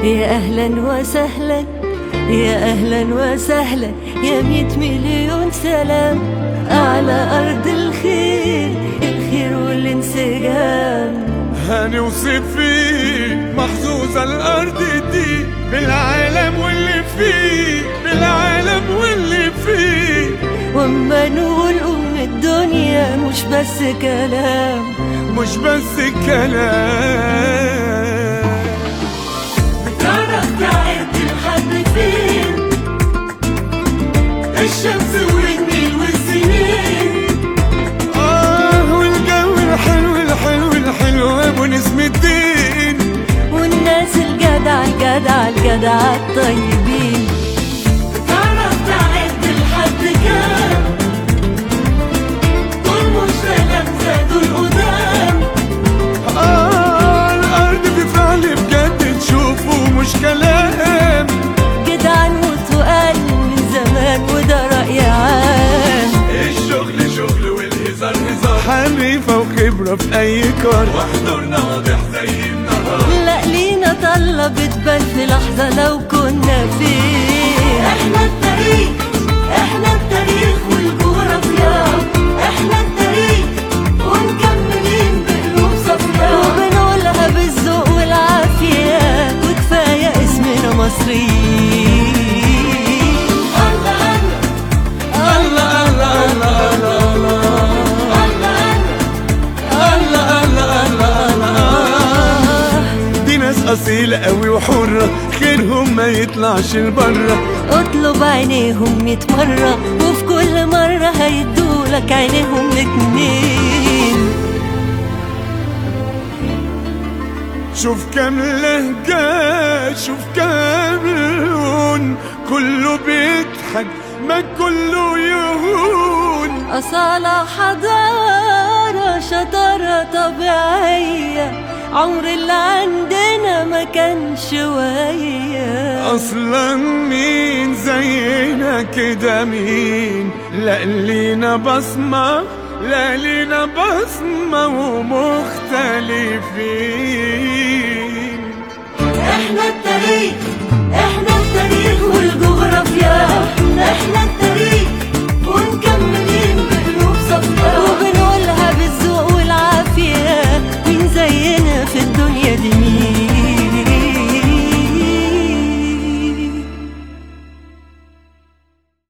يا أهلا وسهلا يا أهلا وسهلا يا مية مليون سلام على أرض الخير الخير والانسجام هنوصف فيه محظوظة الأرض دي بالعالم واللي فيه بالعالم واللي فيه وأما نقول أم الدنيا مش بس كلام مش بس كلام بتعرف تعد لحد فين الشمس والنيل والسنين آه والجو الحلو الحلو الحلو أبو نسم الدين والناس الجدع الجدع الجدع الطيبين بتعرف تعد لحد كام دول مش تلامذة دول قدام آه الأرض بفعل بجد تشوفه مش كلام جدعان وتقال من زمان وده رأي عام الشغل شغل والهزار هزار حريفة وخبرة في أي كار وحضورنا واضح زي النهار لا لينا طلة بتبان في لحظة لو كنا فين احنا التاريخ احنا التاريخ والجغرافيا احنا التاريخ ونكملين بقلوب صافية وبنقولها بالذوق والعافية وكفاية اسمنا مصريين الله الله الله الله الله الله الله الله الله دي ناس أصيلة قوي وحرة خيرهم ما يطلعش لبره اطلب عينيهم ميت مرة وفي كل مرة هيدولك عينيهم الاتنين شوف كام لهجة شوف كام لون كله بيضحك ما كله يهون أصالة حضارة شطارة طبيعية عمر اللي عندنا ما كان شوية اصلا مين زينا كده مين لا لينا بصمة لا لينا بصمة ومختلفين احنا التاريخ